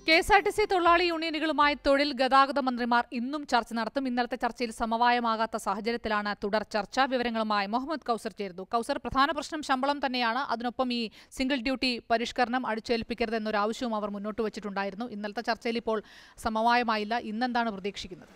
K S R T C തൊഴിലാളി യൂണിയനുകളുമായി തൊഴിൽ ഗതാഗത മന്ത്രിമാർ ഇന്നും ചർച്ച നടത്തും ഇന്നലത്തെ ചർച്ചയിൽ സമവായമാകാത്ത സാഹചര്യത്തിലാണ് തുടർ ചർച്ച വിവരങ്ങളുമായി മുഹമ്മദ് കൌസർ ചേരുന്നു കൌസർ പ്രധാന പ്രശ്നം ശമ്പളം തന്നെയാണ് അതിനൊപ്പം ഈ സിംഗിൾ ഡ്യൂട്ടി പരിഷ്കരണം അടിച്ചേൽപ്പിക്കരുത് എന്നൊരു ആവശ്യവും അവർ മുന്നോട്ട് വച്ചിട്ടുണ്ടായിരുന്നു ഇന്നലത്തെ ചർച്ചയിൽ ഇപ്പോൾ സമവായമായില്ല ഇന്നെന്താണ് പ്രതീക്ഷിക്കുന്നത്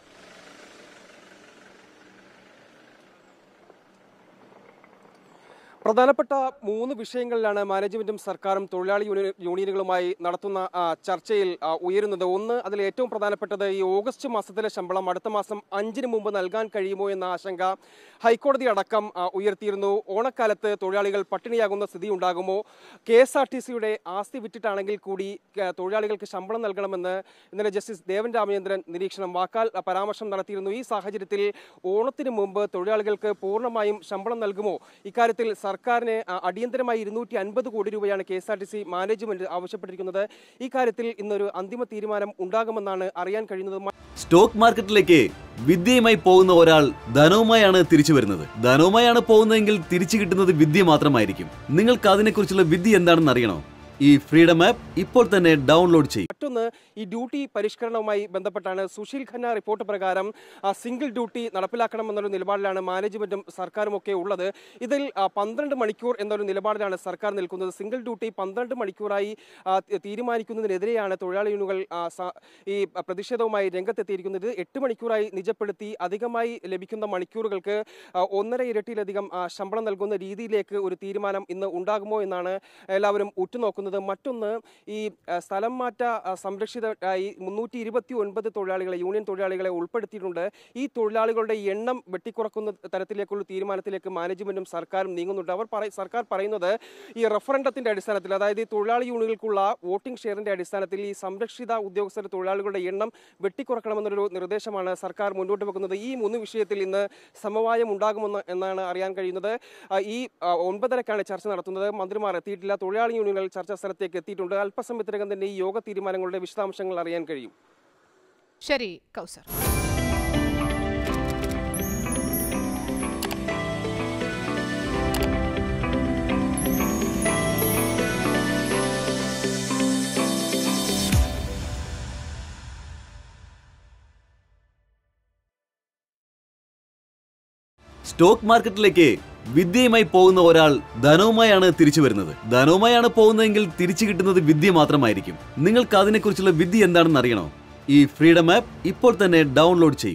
പ്രധാനപ്പെട്ട മൂന്ന് വിഷയങ്ങളിലാണ് മാനേജ്മെന്റും സർക്കാരും തൊഴിലാളി യൂണിയ- യൂണിയനുകളുമായി നടത്തുന്ന ആ, ചർച്ചയിൽ ആ, ഉയരുന്നത് ഒന്ന് അതിൽ ഏറ്റവും പ്രധാനപ്പെട്ടത് ഈ ഓഗസ്റ്റ് മാസത്തിലെ ശമ്പളം അടുത്ത മാസം അഞ്ചിന് മുമ്പ് നൽകാൻ കഴിയുമോ എന്ന ആശങ്ക ഹൈക്കോടതി അടക്കം ആ, ഉയർത്തിയിരുന്നു ഓണക്കാലത്ത് തൊഴിലാളികൾ പട്ടിണിയാകുന്ന സ്ഥിതി ഉണ്ടാകുമോ കെ എസ് ആർ ടി സിയുടെ ആസ്തി വിറ്റിട്ടാണെങ്കിൽ കൂടി ക- തൊഴിലാളികൾക്ക് ശമ്പളം നൽകണമെന്ന് ഇന്നലെ ജസ്റ്റിസ് ദേവൻ രാമചന്ദ്രൻ നിരീക്ഷണം വാക്കാൽ ആ, പരാമർശം നടത്തിയിരുന്നു ഈ സാഹചര്യത്തിൽ ഓണത്തിന് മുമ്പ് തൊഴിലാളികൾക്ക് പൂർണ്ണമായും ശമ്പളം നൽകുമോ ഇക്കാര്യത്തിൽ സർക്കാരിന് ആ, അടിയന്തരമായി ഇരുന്നൂറ്റി അൻപത് കോടി രൂപയാണ് K S R T C management ആവശ്യപ്പെട്ടിരിക്കുന്നത് ഇക്കാര്യത്തിൽ ഇന്നൊരു അന്തിമ തീരുമാനം ഉണ്ടാകുമെന്നാണ് അറിയാൻ കഴിയുന്നത് മ- സ്റ്റോക്ക് മാർക്കറ്റിലേക്ക് വിദ്യയുമായി പോകുന്ന ഒരാൾ ധനവുമായാണ് തിരിച്ചു വരുന്നത് ധനവുമായാണ് പോകുന്നതെങ്കിൽ തിരിച്ചു കിട്ടുന്നത് വിദ്യ മാത്രമായിരിക്കും നിങ്ങൾക്ക് അതിനെക്കുറിച്ചുള്ള വിദ്യ എന്താണെന്ന് അറിയണോ ഈ ഫ്രീഡം ആപ്പ് ഇപ്പോൾ തന്നെ ഡൗൺലോഡ് ചെയ്യും മറ്റൊന്ന് ഈ ഡ്യൂട്ടി പരിഷ്കരണവുമായി ബന്ധപ്പെട്ടാണ് സുശീൽ ഖന്ന റിപ്പോർട്ട് പ്രകാരം ആ, സിംഗിൾ ഡ്യൂട്ടി നടപ്പിലാക്കണമെന്നൊരു നിലപാടിലാണ് മാനേജ്മെന്റും സർക്കാരും ഒക്കെ ഉള്ളത് ഇതിൽ ആ, പന്ത്രണ്ട് മണിക്കൂർ എന്നൊരു നിലപാടിലാണ് സർക്കാർ നിൽക്കുന്നത് സിംഗിൾ ഡ്യൂട്ടി പന്ത്രണ്ട് മണിക്കൂറായി ആ, തി- തീരുമാനിക്കുന്നതിനെതിരെയാണ് തൊഴിലാളി യൂണിയനുകൾ ആ, സ- ഈ പ്രതിഷേധവുമായി രംഗത്തെത്തിയിരിക്കുന്നത് എട്ട് മണിക്കൂറായി നിജപ്പെടുത്തി അധികമായി ലഭിക്കുന്ന മണിക്കൂറുകൾക്ക് ആ, ഒന്നര ഇരട്ടിയിലധികം ആ, ശമ്പളം നൽകുന്ന രീതിയിലേക്ക് ഒരു തീരുമാനം ഇന്ന് ഉണ്ടാകുമോ എന്നാണ് എല്ലാവരും ഉറ്റുനോക്കുന്നത് മറ്റൊന്ന് ഈ ആ, സ്ഥലം മാറ്റ ആ, സംരക്ഷിതരായി മുന്നൂറ്റി ഇരുപത്തി ഒൻപത് തൊഴിലാളികളെ യൂണിയൻ തൊഴിലാളികളെ ഉൾപ്പെടുത്തിയിട്ടുണ്ട് ഈ തൊഴിലാളികളുടെ എണ്ണം വെട്ടിക്കുറക്കുന്ന തരത്തിലേക്കുള്ള തീരുമാനത്തിലേക്ക് മാനേജ്മെന്റും സർക്കാരും നീങ്ങുന്നുണ്ട് അവർ പറ സർക്കാർ പറയുന്നത് ഈ റഫറൻഡത്തിന്റെ അടിസ്ഥാനത്തിൽ അതായത് ഈ തൊഴിലാളി യൂണിയനുകൾക്കുള്ള വോട്ടിംഗ് ഷെയറിന്റെ അടിസ്ഥാനത്തിൽ ഈ സംരക്ഷിത ഉദ്യോഗസ്ഥർ തൊഴിലാളികളുടെ എണ്ണം വെട്ടിക്കുറക്കണമെന്നൊരു നിർദ്ദേശമാണ് സർക്കാർ മുന്നോട്ട് വെക്കുന്നത് ഈ മൂന്ന് വിഷയത്തിൽ ഇന്ന് സമവായം ഉണ്ടാകുമെന്ന് എന്നാണ് അറിയാൻ കഴിയുന്നത് ആ, ഈ ആ, ഒൻപതരക്കാണ് ചർച്ച നടത്തുന്നത് മന്ത്രിമാർ എത്തിയിട്ടില്ല തൊഴിലാളി യൂണിയനുകൾ ചർച്ചാ സ്ഥലത്തേക്ക് എത്തിയിട്ടുണ്ട് അല്പസമയത്തിനകം തന്നെ ഈ യോഗ തീരുമാനങ്ങളുടെ വിശദാംശങ്ങൾ അറിയാൻ കഴിയും ശരി കൌസർ സ്റ്റോക്ക് മാർക്കറ്റിലേക്ക് വിദ്യയുമായി പോകുന്ന ഒരാൾ ധനവുമായാണ് തിരിച്ചു വരുന്നത് ധനവുമായാണ് പോകുന്നതെങ്കിൽ തിരിച്ചു കിട്ടുന്നത് വിദ്യ മാത്രമായിരിക്കും നിങ്ങൾക്ക് അതിനെക്കുറിച്ചുള്ള വിദ്യ എന്താണെന്ന് അറിയണോ ഈ ഫ്രീഡം ആപ്പ് ഇപ്പോൾ തന്നെ ഡൗൺലോഡ് ചെയ്യും